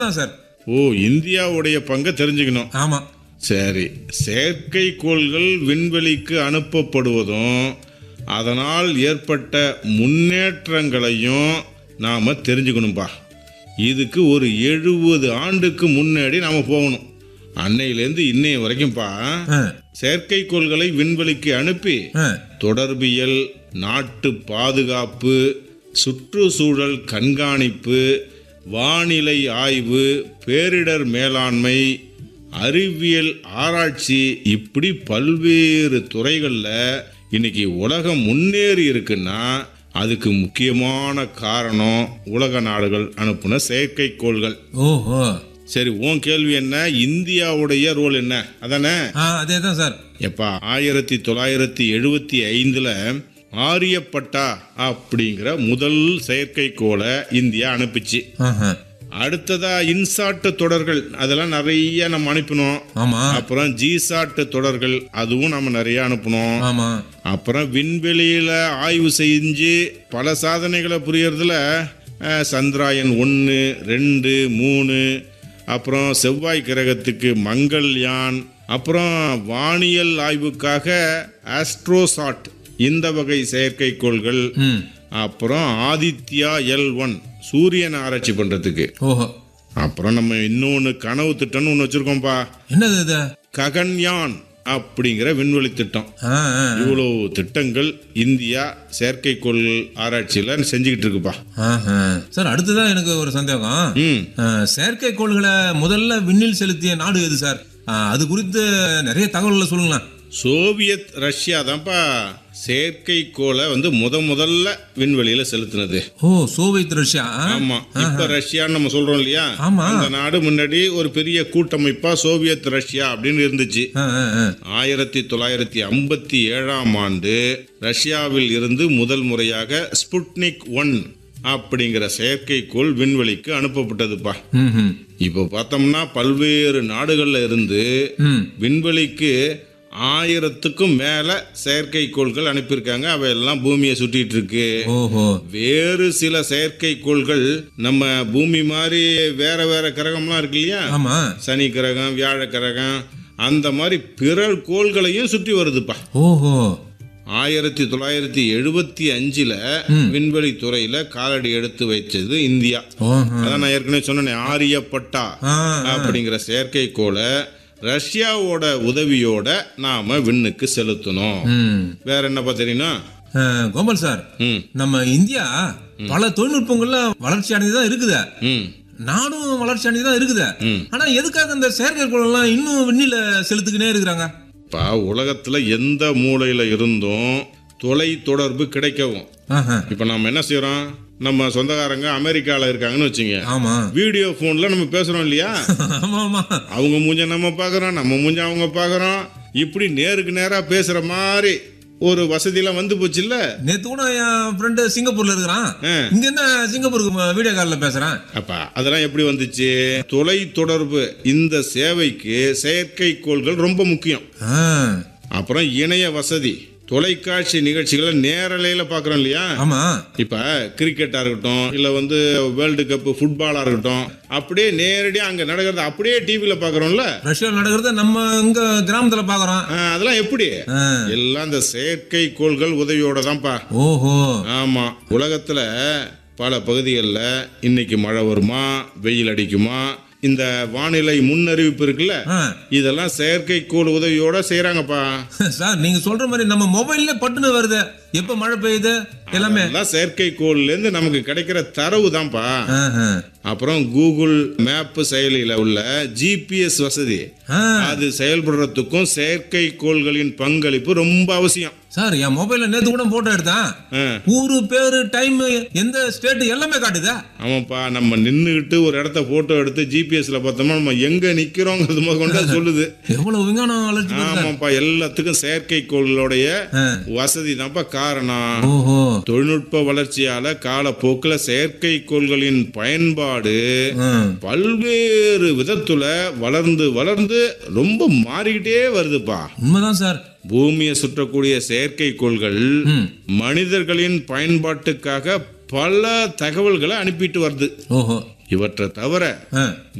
தான் சார் ஓ இந்தியாவுடைய பங்கை தெரிஞ்சுக்கணும் ஆமா சரி செயற்கைக்கோள்கள் விண்வெளிக்கு அனுப்பப்படுவதும் அதனால் ஏற்பட்ட முன்னேற்றங்களையும் நாம் தெரிஞ்சுக்கணும்பா இதுக்கு ஒரு எழுபது ஆண்டுக்கு முன்னாடி நாம் போகணும் அன்னையிலேருந்து இன்னைய வரைக்கும்பா ஆ, செயற்கைக்கோள்களை விண்வெளிக்கு அனுப்பி ஆ, தொடர்பியல் நாட்டு பாதுகாப்பு சுற்றுச்சூழல் கண்காணிப்பு வானிலை ஆய்வு பேரிடர் மேலாண்மை அறிவியல் ஆராய்ச்சி இப்படி பல்வேறு துறைகளில் இன்னைக்கு உலகம் முன்னேறி இருக்குன்னா அதுக்கு முக்கியமான காரணம் உலக நாடுகள் அனுப்புன செயற்கைக்கோள்கள் ஓஹோ சரி உன் கேள்வி என்ன இந்தியாவுடைய ரோல் என்ன அதானே ஆ அதே தான் சார் எப்பா ஆயிரத்தி தொள்ளாயிரத்தி எழுபத்தி ஐந்தில் ஆரியப்பட்டா அப்படிங்கிற முதல் செயற்கைக்கோளை இந்தியா அனுப்பிச்சு ஆஹா. அடுத்ததா இன்சாட் தொடர்கள் அதெல்லாம் நிறைய நம்ம அனுப்பினோம் ஆமா அப்புறம் ஜிசாட் தொடர்கள் அதுவும் நம்ம நிறைய அனுப்பினோம் ஆமா அப்புறம் விண்வெளியில ஆய்வு செஞ்சு பல சாதனைகளை புரியறதுல அஹ், சந்திராயன் ஒன்று ரெண்டு மூணு அப்புறம் செவ்வாய் கிரகத்துக்கு மங்கள்யான் அப்புறம் வானியல் ஆய்வுக்காக ஆஸ்ட்ரோசாட் இந்த வகை செயற்கைக்கோள்கள் ம் அப்புறம் ஆதித்யா எல் ஒன் சூரியனை ஆராய்ச்சி பண்றதுக்கு ஓஹோ அப்புறம் நம்ம இன்னொன்று கனவு திட்டம்னு ஒன்று வச்சிருக்கோம்ப்பா என்னது இது ககன்யான் அப்படிங்கிற விண்வெளி திட்டம் ஆ, ஆ, இவ்வளோ திட்டங்கள் இந்தியா செயற்கைக்கோள் ஆராய்ச்சியில் செஞ்சுக்கிட்டு இருக்குப்பா ஆஹா. சார் அடுத்ததான் எனக்கு ஒரு சந்தேகம் ம் ஆ, செயற்கைக்கோள்களை முதல்ல விண்ணில் செலுத்திய நாடு எது சார் ஆ, அது குறித்து நிறைய தகவல்களை சொல்லுங்களேன் சோவியத் ரஷ்யா தான்ப்பா செயற்கைக்கோளை வந்து முத முதல்ல விண்வெளியில செலுத்தினது ஓ சோவியத் ரஷ்யா ஆ? ஆமா இப்ப ரஷ்யான்னு நம்ம சொல்றோம் இல்லையா ஆமா. அந்த நாடு முன்னாடி ஒரு பெரிய கூட்டமைப்பா சோவியத் ரஷ்யா அப்படின்னு இருந்துச்சு ஆ, ஆ, ஆ. ஆயிரத்தி தொள்ளாயிரத்தி ஐம்பத்தி ஏழாம் ஆண்டு ரஷ்யாவில் இருந்து முதல் முறையாக ஸ்புட்னிக் ஒன் அப்படிங்கிற செயற்கைக்கோள் விண்வெளிக்கு அனுப்பப்பட்டதுப்பா ம், ம். இப்போ பார்த்தோம்னா பல்வேறு நாடுகள்ல இருந்து ம். விண்வெளிக்கு ஆயிரத்துக்கும் மேல செயற்கைக்கோள்கள் அனுப்பியிருக்காங்க அவையெல்லாம் பூமியை சுற்றிட்டு இருக்கு ஓஹோ வேறு சில செயற்கைக்கோள்கள் நம்ம பூமி மாதிரி வேற வேற கிரகம்லாம் இருக்கு இல்லையா ஆமா சனி கிரகம் வியாழ கிரகம் அந்த மாதிரி பிற கோள்களையும் சுற்றி வருதுப்பா ஓஹோ ஆயிரத்தி தொள்ளாயிரத்தி எழுபத்தி அஞ்சுல விண்வெளி துறையில காலடி எடுத்து வைச்சது இந்தியா ஓஹோ அதான் நான் ஏற்கனவே சொன்னேன் ஆரியப்பட்டா ஆ, அப்படிங்கிற செயற்கைக்கோளை ரஷ்யாவோட உதவியோட நாம விண்ணுக்கு செலுத்தணும் ம். வேற என்னப்பா தெரியுமா ஆ, கோபால் சார் ம் நம்ம இந்தியா பல தொழில்நுட்பங்கள்ல வளர்ச்சி அடைந்துதான் இருக்குது ம் நாடும் வளர்ச்சி அடைந்துதான் இருக்குது ம். ஆனா எதுக்காக இந்த செயற்கைக்கோள் எல்லாம் இன்னும் விண்ணில செலுத்துக்கினே இருக்கிறாங்க இப்போ உலகத்துல எந்த மூலையில இருந்தும் தொலை தொடர்பு கிடைக்கவும் ஆஹா. இப்போ நம்ம என்ன செய்றோம் நம்ம சொந்தக்காரங்க அமெரிக்கால இருக்காங்கன்னு வச்சுங்க ஆமா வீடியோ ஃபோன்ல நம்ம பேசுறோம் இல்லையா ஆமா ஆமா அவங்க மூஞ்ச நம்ம பார்க்குறோம் நம்ம மூஞ்ச அவங்க பார்க்குறோம் இப்படி நேருக்கு நேராக பேசுகிற மாதிரி ஒரு வசதியெல்லாம் வந்து போச்சுல்ல நேத்து கூட என் ஃப்ரெண்டு சிங்கப்பூர்ல இருக்கிறான் ஆ. இங்க என்ன சிங்கப்பூருக்கு ம- வீடியோ காலில் பேசுறேன் அப்பா அதெல்லாம் எப்படி வந்துச்சு தொலை தொடர்பு இந்த சேவைக்கு செயற்கைக்கோள்கள் ரொம்ப முக்கியம் ஆ. அப்புறம் இணைய வசதி தொலைக்காட்சி நிகழ்ச்சிகளை நேரலையில் பார்க்குறோம் இல்லையா ஆமா இப்போ கிரிக்கெட்டாக இருக்கட்டும் இல்லை வந்து வேர்ல்டு கப்பு ஃபுட்பாலாக இருக்கட்டும் அப்படியே நேரடியாக அங்கே நடக்கிறத அப்படியே டிவியில் பார்க்குறோம்ல ரஷ்யாவில் நடக்கிறத நம்ம இங்க கிராமத்துல பாக்குறோம் அதெல்லாம் எப்படி ஆ. எல்லாம் இந்த செயற்கைக்கோள்கள் உதவியோட தான்ப்பா ஓஹோ ஆமா உலகத்துல பல பகுதிகளில் இன்னைக்கு மழை வருமா வெயில் அடிக்குமா இந்த வானிலை முன்னறிவிப்பு இருக்குல்ல ஆ. இதெல்லாம் செயற்கைக்கோள் உதவியோட செய்யறாங்கப்பா சார் நீங்க சொல்ற மாதிரி நம்ம மொபைல்ல பட்டுன்னு வருது எப்ப மழை பெய்யுது எல்லாமே அதெல்லாம் செயற்கைக்கோள்ல இருந்து நமக்கு கிடைக்கிற தரவு தான்ப்பா ஆஹா. அப்புறம் கூகுள் மேப் செயலியில உள்ள ஜிபிஎஸ் வசதி ஆ. அது செயல்படுறதுக்கும் செயற்கைக்கோள்களின் பங்களிப்பு ரொம்ப அவசியம் சார் என் மொபைல்ல நேத்து கூட போட்டோ எடுத்தேன் ஆ. ஊரு பேரு டைம் எந்த ஸ்டேட் எல்லாமே காட்டுதா ஆமாப்பா நம்ம நின்றுக்கிட்டு ஒரு இடத்த போட்டோ எடுத்து ஜிபிஎஸ்ல பார்த்தோம்னா நம்ம எங்க நிக்கிறோங்கிறது முதல் கொண்டு அது சொல்லுது எவ்வளவு விஞ்ஞானம் வளர்ச்சி பெறுது. ஆமாப்பா எல்லாத்துக்கும் செயற்கைக்கோளுடைய ஆ. வசதி தான்ப்பா காரணம் ஓஹோ தொழில்நுட்ப வளர்ச்சியால காலப்போக்கில் செயற்கைக்கோள்களின் பயன்பாடு ம். பல்வேறு விதத்துல வளர்ந்து வளர்ந்து ரொம்ப மாறிக்கிட்டே வருதுப்பா உண்மைதான் சார் பூமியை சுற்றக்கூடிய செயற்கைக்கோள்கள் ம். மனிதர்களின் பயன்பாட்டுக்காக பல தகவல்களை அனுப்பிட்டு வருது ஓஹோ இவற்றை தவிர ஆ,